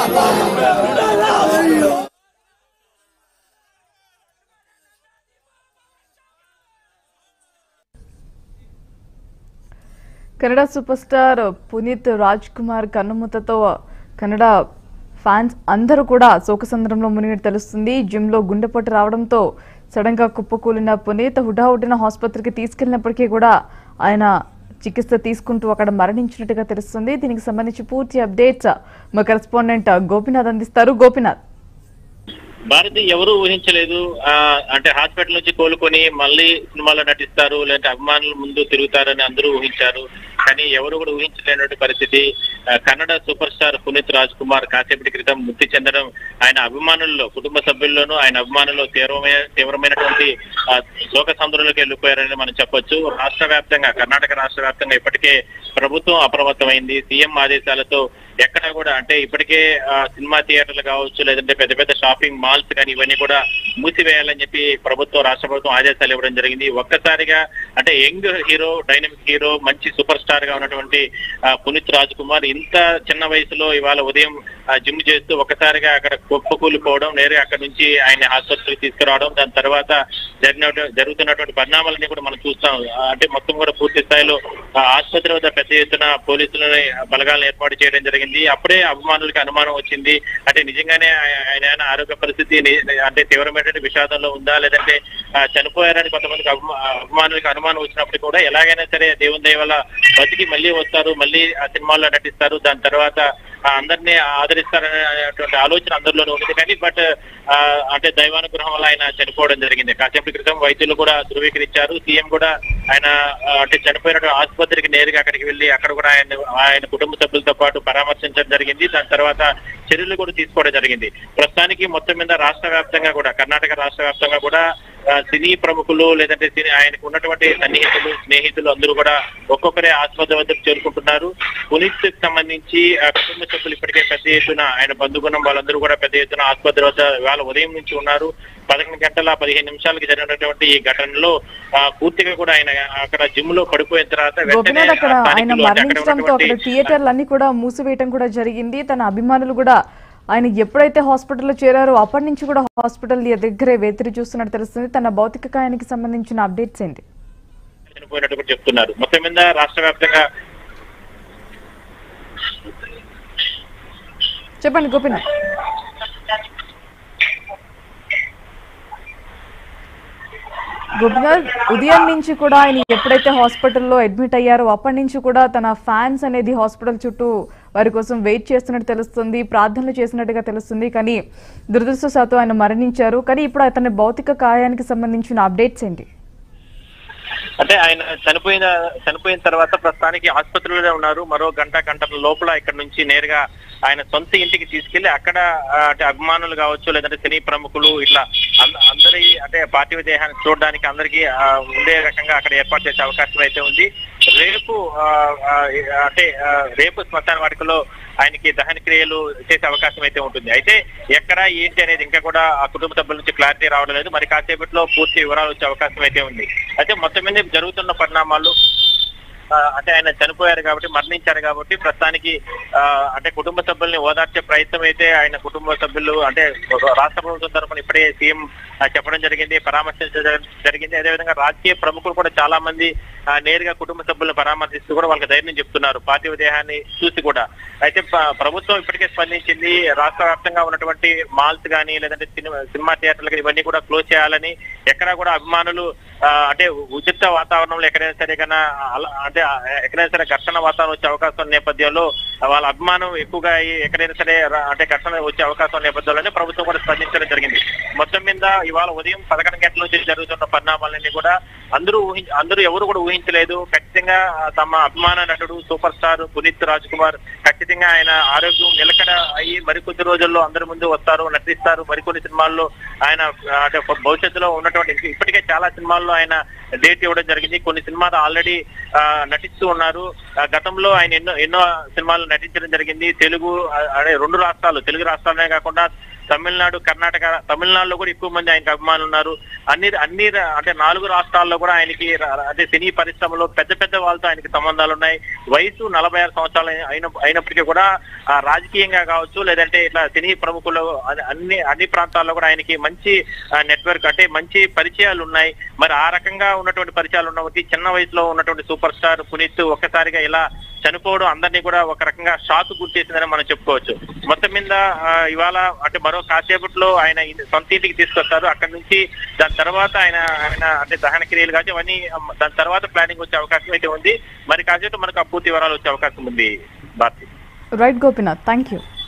Kannada superstar Puneeth Raj Kumar కన్నుమూతతో Kannada fans అందరూ కూడా శోకసంద్రంలో మునిగినట్టు తెలుస్తుంది జిమ్ లో గుండెపోటు రావడంతో సడన్ గా కుప్పకూలిన పునీత్ హుటాహుటిన ఆసుపత్రికి తీసుకెళ్లినప్పటికీ కూడా ఆయన చికిత్స తీసుకుంటూ అక్కడ మరణించినట్టుగా తెలుస్తుంది దీనికి సంబంధించి పూర్తి అప్డేట్స్ మా కరెస్పాండెంట్ గోపినాథ్ అందిస్తారు గోపినాథ్ భారతి ఎవరు ఊహించలేదు ఆ అంటే హాస్పిటల్ నుంచి కోలుకొని మళ్ళీ సినిమాలో నటిస్తారు లేదంటే అభిమానుల ముందు తిరుగుతారని అందరూ ఊహించారు కానీ ఎవరు కూడా ఊహించలేనటువంటి పరిస్థితి ఆ, కన్నడ సూపర్ స్టార్ పునీత్ రాజ్ కుమార్ కాసేపటి క్రితం మృతి చెందడం ఆయన అభిమానుల్లో కుటుంబ సభ్యుల్లోనూ ఆయన అభిమానుల్లో తీవ్రమైన తీవ్రమైనటువంటి ఆ, శోక సంద్రంలోకి వెళ్ళిపోయారని మనం చెప్పొచ్చు రాష్ట్ర వ్యాప్తంగా కర్ణాటక రాష్ట్ర వ్యాప్తంగా ఇప్పటికే ప్రభుత్వం అప్రమత్తమైంది సీఎం ఆదేశాలతో ఎక్కడ కూడా అంటే ఇప్పటికే ఆ, సినిమా థియేటర్లు కావచ్చు లేదంటే పెద్ద పెద్ద షాపింగ్ మాల్స్ కానీ ఇవన్నీ కూడా మూసివేయాలని చెప్పి ప్రభుత్వం రాష్ట్ర ప్రభుత్వం ఆదేశాలు ఇవ్వడం జరిగింది ఒక్కసారిగా అంటే యంగ్ హీరో డైనమిక్ హీరో మంచి సూపర్ స్టార్ గా ఉన్నటువంటి ఆ, పునీత్ రాజ్ కుమార్ ఇంత చిన్న వయసులో ఇవాళ ఉదయం ఆ, జిమ్ చేస్తూ ఒక్కసారిగా అక్కడ కుప్పకూలిపోవడం నేరుగా అక్కడ నుంచి ఆయన ఆసుపత్రికి తీసుకురావడం దాని తర్వాత జరిగిన జరుగుతున్నటువంటి పరిణామాలన్నీ కూడా మనం చూస్తాం ఆ, అంటే మొత్తం కూడా పూర్తి స్థాయిలో ఆ, ఆసుపత్రి వద్ద పెద్ద ఎత్తున పోలీసులని బలగాలను ఏర్పాటు చేయడం జరిగింది అప్పుడే అభిమానులకి అనుమానం వచ్చింది అంటే నిజంగానే ఆయ- ఆయన ఆరోగ్య పరిస్థితి ని- అంటే తీవ్రమైనటువంటి విషాదంలో ఉందా లేదంటే ఆ, చనిపోయారని కొంతమందికి అభిమా- అభిమానులకి అనుమానం వచ్చినప్పుడు కూడా ఎలాగైనా సరే దేవుని దయ వల్ల బతికి మళ్ళీ వస్తారు మళ్ళీ ఆ సినిమాల్లో నటిస్తారు దాని తర్వాత ఆ, అందరినీ ఆదరిస్తారనేటువంటి ఆలోచన అందరిలోనే ఉంది కానీ బట్ అంటే దైవానుగ్రహం వల్ల ఆయన చనిపోవడం జరిగింది కాసేపటి క్రితం వైద్యులు కూడా ధృవీకరించారు సీఎం కూడా ఆయన ఆ, అంటే చనిపోయిన ఆసుపత్రికి నేరుగా అక్కడికి వెళ్ళి అక్కడ కూడా ఆయన ఆయన కుటుంబ సభ్యులతో పాటు పరామర్శించడం జరిగింది దాని తర్వాత చర్యలు కూడా తీసుకోవడం జరిగింది ప్రస్తుతానికి మొత్తం మీద రాష్ట్ర వ్యాప్తంగా కూడా కర్ణాటక రాష్ట్ర వ్యాప్తంగా కూడా ఆ, సినీ ప్రముఖులు లేదంటే సినీ ఆయనకు ఉన్నటువంటి సన్నిహితులు స్నేహితులు అందరూ కూడా ఒక్కొక్కరే ఆసుపత్రి వద్దకు చేరుకుంటున్నారు పునీత్ కి సంబంధించి ఆ, కుటుంబ సభ్యులు ఇప్పటికే పెద్ద ఎత్తున ఆయన బంధుగుణం వాళ్ళందరూ కూడా పెద్ద ఎత్తున ఆసుపత్రి వద్ద ఇవాళ ఉదయం నుంచి ఉన్నారు పదకొండు గంటల పదిహేను నిమిషాలకి జరిగినటువంటి ఈ ఘటనలో ఆ, పూర్తిగా కూడా ఆయన అక్కడ జిమ్ లో పడిపోయిన తర్వాత వెంటనే గోపినాథ్ అక్కడ ఆ ఆయన స్థానికులు అంటే అక్కడ మరణించడంతో అక్కడ ఉన్నటువంటి థియేటర్లు అన్ని కూడా మూసివేయటం కూడా జరిగింది తన అభిమానులు కూడా ఆయన ఎప్పుడైతే హాస్పిటల్లో చేరారో అప్పటి నుంచి కూడా హాస్పిటల్ దగ్గరే వేతిరి చూస్తున్నట్టు తెలుస్తుంది తన భౌతిక కాయానికి సంబంధించిన అప్డేట్స్ ఏంటి చనిపోయినట్టు కూడా చెప్తున్నారు మొత్తం మీద రాష్ట్ర వ్యాప్తంగా చెప్పండి గోపినాథ్ గోపినాథ్ ఉదయం నుంచి కూడా ఆయన ఎప్పుడైతే హాస్పిటల్లో అడ్మిట్ అయ్యారో అప్పటి నుంచి కూడా తన ఫ్యాన్స్ అనేది హాస్పిటల్ చుట్టూ వారి కోసం వెయిట్ చేస్తున్నట్టు తెలుస్తుంది ప్రార్థనలు చేసినట్టుగా తెలుస్తుంది కానీ దురదృష్టవశాత్తు ఆయన మరణించారు కానీ ఇప్పుడు అతని భౌతిక కాయానికి సంబంధించిన అప్డేట్స్ ఏంటి అంటే ఆయన చనిపోయిన చనిపోయిన తర్వాత ప్రస్తుతానికి ఆసుపత్రిలోనే ఉన్నారు మరో గంట గంటల లోపల ఇక్కడ నుంచి నేరుగా ఆయన సొంత ఇంటికి తీసుకెళ్లి అక్కడ ఆ, అంటే అభిమానులు కావచ్చు లేదంటే సినీ ప్రముఖులు ఇట్లా అంద- అందరి అంటే పార్థివ దేహాన్ని చూడడానికి అందరికీ ఆ, ఉండే రకంగా అక్కడ ఏర్పాటు చేసే అవకాశం అయితే ఉంది రేపు ఆ, ఆ, అంటే ఆ, రేపు శ్మశాన వాటికలో ఆయనకి దహన క్రియలు చేసే అవకాశం అయితే ఉంటుంది అయితే ఎక్కడ ఏంటి అనేది ఇంకా కూడా ఆ కుటుంబ సభ్యుల నుంచి క్లారిటీ రావడం లేదు మరి కాసేపట్లో పూర్తి వివరాలు వచ్చే అవకాశం అయితే ఉంది అయితే మొత్తం మీద జరుగుతున్న పరిణామాలు ఆ, అంటే ఆయన చనిపోయారు కాబట్టి మరణించారు కాబట్టి ప్రస్తుతానికి ఆ, అంటే కుటుంబ సభ్యుల్ని ఓదార్చే ప్రయత్నం అయితే ఆయన కుటుంబ సభ్యులు అంటే రాష్ట్ర ప్రభుత్వం తరఫున ఇప్పుడే సీఎం ఆ, చెప్పడం జరిగింది పరామర్శించడం జరిగింది అదేవిధంగా రాజకీయ ప్రముఖులు కూడా చాలా మంది ఆ, నేరుగా కుటుంబ సభ్యులను పరామర్శిస్తూ కూడా వాళ్ళకి ధైర్యం చెప్తున్నారు పార్థివ దేహాన్ని చూసి కూడా అయితే ప- ప్రభుత్వం ఇప్పటికే స్పందించింది రాష్ట్ర వ్యాప్తంగా ఉన్నటువంటి మాల్స్ కానీ లేదంటే సినిమా సినిమా థియేటర్లు కానీ ఇవన్నీ కూడా క్లోజ్ చేయాలని ఎక్కడా కూడా అభిమానులు ఆ, అంటే ఉచిత వాతావరణంలో ఎక్కడైనా సరే కన్నా అల- అంటే ఆ, ఎక్కడైనా సరే ఘర్షణ వాతావరణం వచ్చే అవకాశం ఉన్న నేపథ్యంలో వాళ్ళ అభిమానం ఎక్కువగా అయ్యి ఎక్కడైనా సరే ర- అంటే ఘర్షణ వచ్చే అవకాశం ఉన్న నేపథ్యంలోనే ప్రభుత్వం కూడా స్పందించడం జరిగింది మొత్తం మీద ఇవాళ ఉదయం పదకొండు గంటల నుంచి జరుగుతున్న పరిణామాలన్నీ కూడా అందరూ ఊహించ అందరూ ఎవరు కూడా ఊహించలేదు ఖచ్చితంగా ఆ, తమ అభిమాన నటుడు సూపర్ స్టార్ పునీత్ రాజ్ కుమార్ ఖచ్చితంగా ఆయన ఆరోగ్యం నిలకడ అయ్యి మరికొద్ది రోజుల్లో అందరి ముందు వస్తారు నటిస్తారు మరికొన్ని సినిమాల్లో ఆయన ఆ, అంటే భవిష్యత్తులో ఉన్నటువంటి ఇప్పటికే చాలా సినిమాల్లో ఆయన డేట్ ఇవ్వడం జరిగింది కొన్ని సినిమాలు ఆల్రెడీ నటిస్తూ ఉన్నారు ఆ, గతంలో ఆయన ఎన్నో ఎన్నో సినిమాలు నటించడం జరిగింది తెలుగు ఆ, అదే రెండు రాష్ట్రాలు తెలుగు రాష్ట్రాలనే కాకుండా తమిళనాడు కర్ణాటక తమిళనాడులో కూడా ఎక్కువ మంది ఆయనకి అభిమానులు ఉన్నారు అన్ని అన్ని రా- అంటే నాలుగు రాష్ట్రాల్లో కూడా ఆయనకి ర- అంటే సినీ పరిశ్రమలో పెద్ద పెద్ద వాళ్ళతో ఆయనకి సంబంధాలు ఉన్నాయి వయసు నలభై ఆరు సంవత్సరాలు అయిన అయినప్పటికీ కూడా ఆ, రాజకీయంగా కావచ్చు లేదంటే ఇట్లా సినీ ప్రముఖులు అన్ని- అన్ని అన్ని ప్రాంతాల్లో కూడా ఆయనకి మంచి నెట్వర్క్ అంటే మంచి పరిచయాలు ఉన్నాయి మరి ఆ రకంగా ఉన్నటువంటి పరిచయాలు ఉన్నటువంటి చిన్న వయసులో ఉన్నటువంటి సూపర్ స్టార్ పునీత్ ఒక్కసారిగా ఇలా చనిపోవడం అందరినీ కూడా ఒక రకంగా షాక్ గుర్తించిందని మనం చెప్పుకోవచ్చు మొత్తం మీద ఆ, ఇవాళ అంటే మరో కాసేపట్లో ఆయన ఇన్- సొంత ఇంటికి తీసుకొస్తారు అక్కడి నుంచి దాని తర్వాత ఆయన ఆయన అంటే దహన క్రియలు కావచ్చు అవన్నీ అమ్, దాని తర్వాత ప్లానింగ్ వచ్చే అవకాశం అయితే ఉంది మరి కాసేపు మనకు ఆ పూర్తి వివరాలు వచ్చే అవకాశం ఉంది Bharathi right Gopinath thank you